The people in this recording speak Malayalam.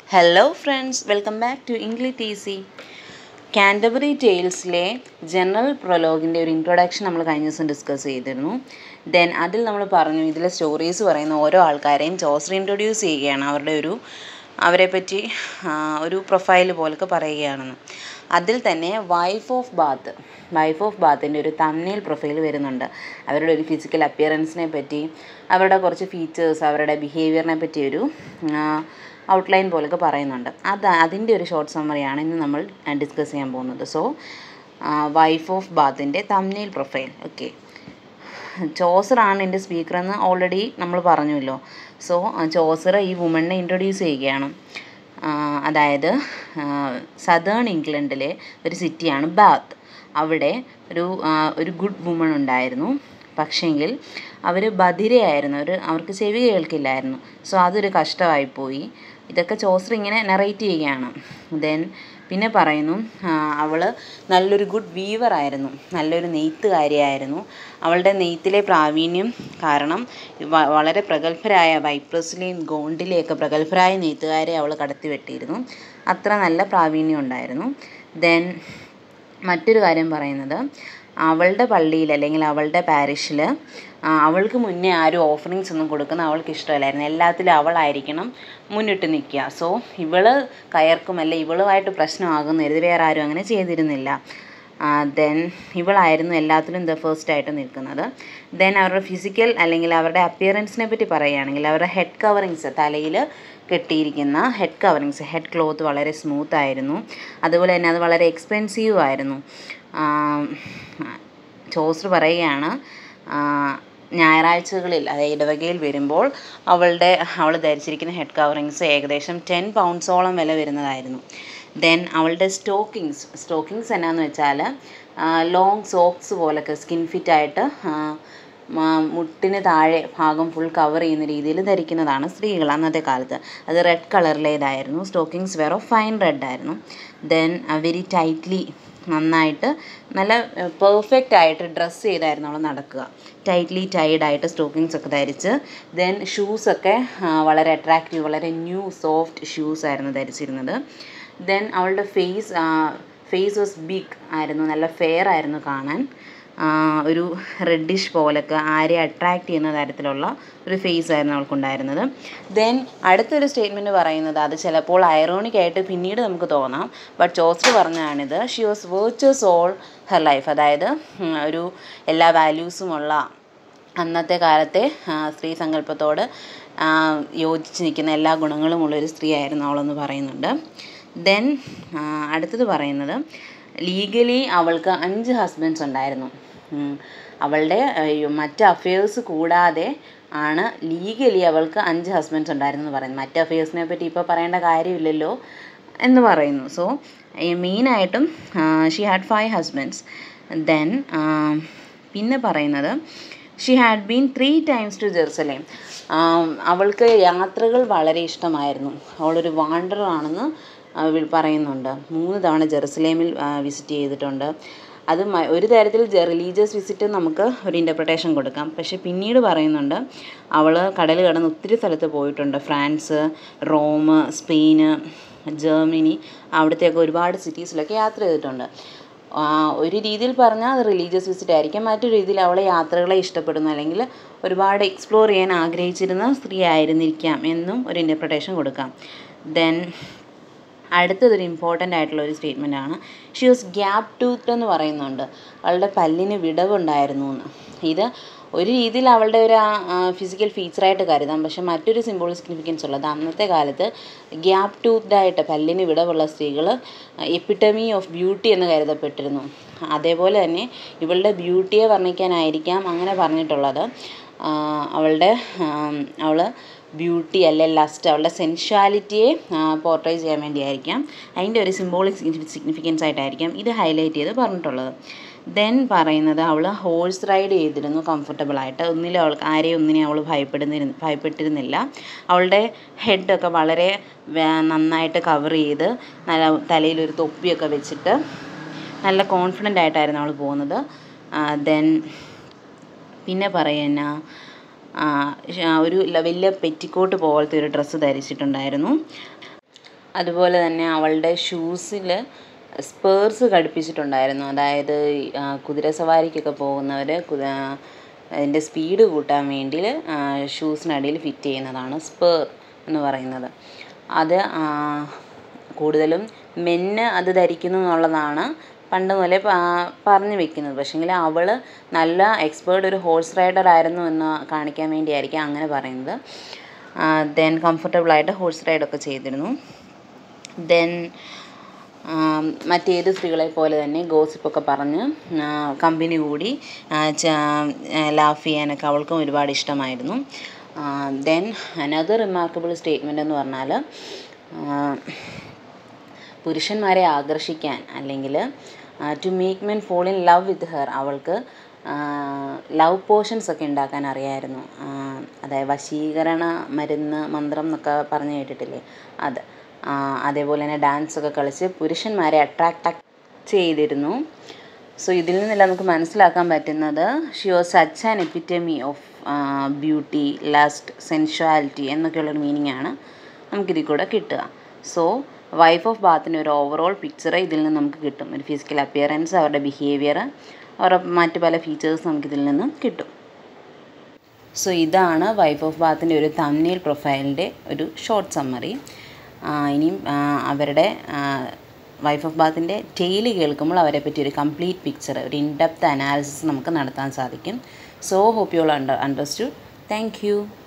Hello friends welcome back to English T C Canterbury ടെയിൽസിലെ ജനറൽ പ്രൊലോഗിൻ്റെ ഒരു ഇൻട്രൊഡക്ഷൻ നമ്മൾ കഴിഞ്ഞ ദിവസം ഡിസ്കസ് ചെയ്തിരുന്നു ദെൻ അതിൽ നമ്മൾ പറഞ്ഞു ഇതിലെ സ്റ്റോറീസ് പറയുന്ന ഓരോ ആൾക്കാരെയും ജോസർ ഇൻട്രൊഡ്യൂസ് ചെയ്യുകയാണ് അവരുടെ ഒരു അവരെ പറ്റി ആ, ഒരു പ്രൊഫൈൽ പോലൊക്കെ പറയുകയാണെന്ന് അതിൽ തന്നെ wife of Bath wife of ബാത്തിൻ്റെ ഒരു തമ്മിൽ പ്രൊഫൈൽ വരുന്നുണ്ട് അവരുടെ ഒരു ഫിസിക്കൽ അപ്പിയറൻസിനെ പറ്റി അവരുടെ കുറച്ച് ഫീച്ചേഴ്സ് അവരുടെ ബിഹേവിയറിനെ പറ്റി ഒരു ഔട്ട്ലൈൻ പോലൊക്കെ പറയുന്നുണ്ട് അത് അതിൻ്റെ ഒരു ഷോർട്ട് സമ്മറിയാണ് ഇന്ന് നമ്മൾ ഡിസ്കസ് ചെയ്യാൻ പോകുന്നത് സോ വൈഫ് ഓഫ് ബാത്തിൻ്റെ തമ്മിൽ പ്രൊഫൈൽ ഓക്കെ ചോസറാണ് എൻ്റെ സ്പീക്കറെന്ന് ഓൾറെഡി നമ്മൾ പറഞ്ഞല്ലോ സോ ചോസർ ഈ വുമണിനെ ഇൻട്രൊഡ്യൂസ് ചെയ്യുകയാണ് ആ, അതായത് സദേൺ ഇംഗ്ലണ്ടിലെ ഒരു സിറ്റിയാണ് ബാത്ത് അവിടെ ഒരു ആ, ഒരു ഗുഡ് വുമൺ ഉണ്ടായിരുന്നു പക്ഷേങ്കിൽ അവർ ബധിരയായിരുന്നു അവർ അവർക്ക് ചെവി കേൾക്കില്ലായിരുന്നു സോ അതൊരു കഷ്ടമായിപ്പോയി ഇതൊക്കെ ചോസർ ഇങ്ങനെ നറേറ്റ് ചെയ്യുകയാണ് ദെൻ പിന്നെ പറയുന്നു അവൾ നല്ലൊരു ഗുഡ് വീവർ ആയിരുന്നു നല്ലൊരു നെയ്ത്തുകാരിയായിരുന്നു അവളുടെ നെയ്ത്തിലെ പ്രാവീണ്യം കാരണം വ- വളരെ പ്രഗത്ഭരായ വൈപ്രസിലെയും ഗോണ്ടിലെയൊക്കെ പ്രഗത്ഭരായ നെയ്ത്തുകാരെ അവൾ കടത്തിവെട്ടിയിരുന്നു അത്ര നല്ല പ്രാവീണ്യം ഉണ്ടായിരുന്നു ദെൻ മറ്റൊരു കാര്യം പറയുന്നത് അവളുടെ പള്ളിയിൽ അല്ലെങ്കിൽ അവളുടെ പാരിഷിൽ അവൾക്ക് മുന്നേ ആരും ഓഫറിങ്സ് ഒന്നും കൊടുക്കുന്ന അവൾക്ക് ഇഷ്ടമല്ലായിരുന്നു എല്ലാത്തിലും അവളായിരിക്കണം മുന്നിട്ട് നിൽക്കുക സോ ഇവള് കയർക്കുമല്ല ഇവളുമായിട്ട് പ്രശ്നമാകുന്ന കരുതി വേറെ ആരും അങ്ങനെ ചെയ്തിരുന്നില്ല ദെൻ ഇവളായിരുന്നു എല്ലാത്തിലും ദ ഫസ്റ്റ് ആയിട്ട് നിൽക്കുന്നത് ദെൻ അവരുടെ ഫിസിക്കൽ അല്ലെങ്കിൽ അവരുടെ അപ്പിയറൻസിനെ പറ്റി പറയുകയാണെങ്കിൽ അവരുടെ ഹെഡ് കവറിങ്സ് തലയിൽ കെട്ടിയിരിക്കുന്ന ഹെഡ് കവറിങ്സ് ഹെഡ് ക്ലോത്ത് വളരെ സ്മൂത്ത് ആയിരുന്നു അതുപോലെ തന്നെ അത് വളരെ എക്സ്പെൻസീവ് ആയിരുന്നു ചോസർ പറയുകയാണ് ആ, ഞായറാഴ്ചകളിൽ അതായത് ഇടവകയിൽ വരുമ്പോൾ അവളുടെ അവൾ ധരിച്ചിരിക്കുന്ന ഹെഡ് കവറിങ്സ് ഏകദേശം ടെൻ പൗണ്ട്സോളം വില വരുന്നതായിരുന്നു ദെൻ അവളുടെ സ്റ്റോക്കിങ്സ് സ്റ്റോക്കിങ്സ് എന്നാന്ന് വെച്ചാൽ ലോങ് സോക്സ് പോലൊക്കെ സ്കിൻ ഫിറ്റ് ആയിട്ട് ആ, മ- മുട്ടിന് താഴെ ഭാഗം ഫുൾ കവർ ചെയ്യുന്ന രീതിയിൽ ധരിക്കുന്നതാണ് സ്ത്രീകൾ അന്നത്തെ കാലത്ത് അത് റെഡ് കളറിലേതായിരുന്നു stockings wear of fine red ആയിരുന്നു ദെൻ വെരി ടൈറ്റ്ലി നന്നായിട്ട് നല്ല പെർഫെക്റ്റ് ആയിട്ട് ഡ്രസ്സ് ചെയ്തായിരുന്നു അവൾ നടക്കുക ടൈറ്റ്ലി ടൈഡ് ആയിട്ട് സ്റ്റോക്കിങ്സ് ഒക്കെ ധരിച്ച് ദെൻ ഷൂസൊക്കെ വളരെ അട്രാക്റ്റീവ് വളരെ ന്യൂ സോഫ്റ്റ് ഷൂസ് ആയിരുന്നു ധരിച്ചിരുന്നത് ദെൻ അവളുടെ ഫേസ് ഫേസ് വാസ് ബിഗ് ആയിരുന്നു നല്ല ഫെയർ ആയിരുന്നു കാണാൻ ആ, ഒരു റെഡിഷ് പോലൊക്കെ ആരെ അട്രാക്റ്റ് ചെയ്യുന്ന തരത്തിലുള്ള ഒരു ഫേസ് ആയിരുന്നു അവൾക്കുണ്ടായിരുന്നത് ദെൻ അടുത്തൊരു സ്റ്റേറ്റ്മെൻറ്റ് പറയുന്നത് അത് ചിലപ്പോൾ ഐറോണിക് ആയിട്ട് പിന്നീട് നമുക്ക് തോന്നാം ബട്ട് ചോസ്റ്റർ പറഞ്ഞതാണിത് she was virtuous all her life അതായത് ഉം, ഒരു എല്ലാ വാല്യൂസുമുള്ള അന്നത്തെ കാലത്തെ ആ, സ്ത്രീ സങ്കല്പത്തോട് ആ, യോജിച്ച് നിൽക്കുന്ന എല്ലാ ഗുണങ്ങളുമുള്ള ഒരു സ്ത്രീ ആയിരുന്നു അവളെന്ന് പറയുന്നുണ്ട് ദെൻ അടുത്തത് പറയുന്നത് ലീഗലി അവൾക്ക് അഞ്ച് ഹസ്ബൻഡ്സ് ഉണ്ടായിരുന്നു ഉം. അവളുടെ അയ്യോ, മറ്റ് അഫയേഴ്സ് കൂടാതെ ആണ് ലീഗലി അവൾക്ക് അഞ്ച് ഹസ്ബൻഡ്സ് ഉണ്ടായിരുന്നു എന്ന് പറയുന്നത് മറ്റ് അഫയേഴ്സിനെ പറ്റി ഇപ്പോൾ പറയേണ്ട കാര്യമില്ലല്ലോ എന്ന് പറയുന്നു സോ മെയിനായിട്ടും she had five husbands then പിന്നെ പറയുന്നത് she had been three times to Jerusalem അവൾക്ക് യാത്രകൾ വളരെ ഇഷ്ടമായിരുന്നു അവളൊരു വാണ്ടർ ആണെന്ന് അവൾ പറയുന്നുണ്ട് മൂന്ന് തവണ ജെറുസലേമിൽ വിസിറ്റ് ചെയ്തിട്ടുണ്ട് അത് മ- ഒരു തരത്തിൽ റിലീജിയസ് വിസിറ്റ് നമുക്ക് ഒരു ഇൻ്റർപ്രിട്ടേഷൻ കൊടുക്കാം പക്ഷെ പിന്നീട് പറയുന്നുണ്ട് അവൾ കടൽ കടന്ന് ഒത്തിരി സ്ഥലത്ത് പോയിട്ടുണ്ട് ഫ്രാൻസ് റോം സ്പെയിന് ജർമ്മനി അവിടത്തെയൊക്കെ ഒരുപാട് സിറ്റീസിലൊക്കെ യാത്ര ചെയ്തിട്ടുണ്ട് ആ, ഒരു രീതിയിൽ പറഞ്ഞാൽ അത് റിലീജിയസ് വിസിറ്റ് ആയിരിക്കും മറ്റൊരു രീതിയിൽ അവളെ യാത്രകളെ ഇഷ്ടപ്പെടുന്നു അല്ലെങ്കിൽ ഒരുപാട് എക്സ്പ്ലോർ ചെയ്യാൻ ആഗ്രഹിച്ചിരുന്ന സ്ത്രീ ആയിരുന്നിരിക്കാം എന്നും ഒരു ഇൻ്റർപ്രിട്ടേഷൻ കൊടുക്കാം ദെൻ അടുത്തതൊരു ഇമ്പോർട്ടൻ്റ് ആയിട്ടുള്ള ഒരു സ്റ്റേറ്റ്മെൻ്റ് ആണ് ഷി വാസ് ഗ്യാപ് ടൂത്ത് എന്ന് പറയുന്നുണ്ട് അവളുടെ പല്ലിന് വിടവുണ്ടായിരുന്നു എന്ന് ഇത് ഒരു രീതിയിൽ അവളുടെ ഒരു ഫിസിക്കൽ ഫീച്ചറായിട്ട് കരുതാം പക്ഷെ മറ്റൊരു സിമ്പിൾ സിഗ്നിഫിക്കൻസ് ഉള്ളത് അന്നത്തെ കാലത്ത് ഗ്യാപ് ടൂത്ത്ഡ് ആയിട്ട് പല്ലിന് വിടവുള്ള സ്ത്രീകൾ എപ്പിറ്റമി ഓഫ് ബ്യൂട്ടി എന്ന് കരുതപ്പെട്ടിരുന്നു അതേപോലെ തന്നെ ഇവളുടെ ബ്യൂട്ടിയെ വർണ്ണിക്കാനായിരിക്കാം അങ്ങനെ പറഞ്ഞിട്ടുള്ളത് ആ, അവളുടെ അവൾ ബ്യൂട്ടി അല്ലെ ലസ്റ്റ് അവളുടെ സെൻഷ്വാലിറ്റിയെ പോർട്രേ ചെയ്യാൻ വേണ്ടിയായിരിക്കാം അതിൻ്റെ ഒരു സിംബോളിക് സിഗ്നിഫിക്കൻസ് ആയിട്ടായിരിക്കാം ഇത് ഹൈലൈറ്റ് ചെയ്ത് പറഞ്ഞിട്ടുള്ളത് ദെൻ പറയുന്നത് അവൾ ഹോഴ്സ് റൈഡ് ചെയ്തിരുന്നു കംഫർട്ടബിൾ ആയിട്ട് ഒന്നിലും അവൾക്ക് ആരെയും ഒന്നിനെ അവൾ ഭയപ്പെടുന്നിരുന്ന ഭയപ്പെട്ടിരുന്നില്ല അവളുടെ ഹെഡൊക്കെ വളരെ വേ- നന്നായിട്ട് കവർ ചെയ്ത് നല്ല തലയിലൊരു തൊപ്പിയൊക്കെ വെച്ചിട്ട് നല്ല കോൺഫിഡൻ്റ് ആയിട്ടായിരുന്നു അവൾ പോകുന്നത് ദെൻ പിന്നെ പറയുന്ന ആ, ഷ- ഒരു ല- വലിയ പെറ്റിക്കോട്ട് പോലത്തെ ഒരു ഡ്രസ്സ് ധരിച്ചിട്ടുണ്ടായിരുന്നു അതുപോലെ തന്നെ അവളുടെ ഷൂസിൽ സ്പേർസ് ഘടിപ്പിച്ചിട്ടുണ്ടായിരുന്നു അതായത് ഈ, ആ, കുതിരസവാരിക്കൊക്കെ പോകുന്നവർ കുത അതിൻ്റെ സ്പീഡ് കൂട്ടാൻ വേണ്ടി ഷൂസിനടിയിൽ ഫിറ്റ് ചെയ്യുന്നതാണ് സ്പേർ എന്ന് പറയുന്നത് അത് ആ, കൂടുതലും മെന്ന് അത് ധരിക്കുന്നു എന്നുള്ളതാണ് പണ്ട് മുതലേ പ- പറഞ്ഞു വെക്കുന്നത് പക്ഷേങ്കിൽ അവൾ നല്ല എക്സ്പേർട്ട് ഒരു ഹോഴ്സ് റൈഡർ ആയിരുന്നു എന്ന് കാണിക്കാൻ വേണ്ടിയായിരിക്കും അങ്ങനെ പറയുന്നത് ദെൻ കംഫർട്ടബിളായിട്ട് ഹോഴ്സ് റൈഡൊക്കെ ചെയ്തിരുന്നു ദെൻ മറ്റേത് സ്ത്രീകളെ പോലെ തന്നെ ഗോസിപ്പൊക്കെ പറഞ്ഞ് കമ്പനി കൂടി ലാഫ് ചെയ്യാനൊക്കെ അവൾക്കും ഒരുപാട് ഇഷ്ടമായിരുന്നു ദെൻ അനദർ റിമാർക്കബിൾ സ്റ്റേറ്റ്മെൻ്റ് എന്ന് പറഞ്ഞാൽ പുരുഷന്മാരെ ആകർഷിക്കാൻ അല്ലെങ്കിൽ to make men fall in love with her അവൾക്ക് ലവ് പോഷൻസ് ഒക്കെ ഉണ്ടാക്കാൻ അറിയായിരുന്നു ആ, അതായത് വശീകരണ മരുന്ന് മന്ത്രം എന്നൊക്കെ പറഞ്ഞു കേട്ടിട്ടില്ലേ അത് ആ, അതേപോലെ തന്നെ ഡാൻസ് ഒക്കെ കളിച്ച് പുരുഷന്മാരെ അട്രാക്ട് ചെയ്തിരുന്നു സോ ഇതിൽ നിന്നെല്ലാം നമുക്ക് മനസ്സിലാക്കാൻ പറ്റുന്നത് she was such an epitome of beauty lust sensuality എന്നൊക്കെയുള്ളൊരു മീനിങ് ആണ് നമുക്കിതിൽ കൂടെ കിട്ടുക സോ വൈഫ് ഓഫ് ബാത്തിൻ്റെ ഒരു ഓവറോൾ പിക്ചർ ഇതിൽ നിന്ന് നമുക്ക് കിട്ടും ഒരു ഫിസിക്കൽ അപ്പിയറൻസ് അവരുടെ ബിഹേവിയർ അവരുടെ മറ്റ് പല ഫീച്ചേഴ്സ് നമുക്കിതിൽ നിന്നും കിട്ടും സോ ഇതാണ് വൈഫ് ഓഫ് ബാത്തിൻ്റെ ഒരു തമ്നീൽ പ്രൊഫൈലിൻ്റെ ഒരു ഷോർട്ട് സമ്മറി ഇനിയും ആ, അവരുടെ വൈഫ് ഓഫ് ബാത്തിൻ്റെ ടെയില് കേൾക്കുമ്പോൾ അവരെ പറ്റി ഒരു കംപ്ലീറ്റ് പിക്ചർ ഒരു ഇൻഡെപ്ത് അനാലിസിസ് നമുക്ക് നടത്താൻ സാധിക്കും so hope you all under understood thank U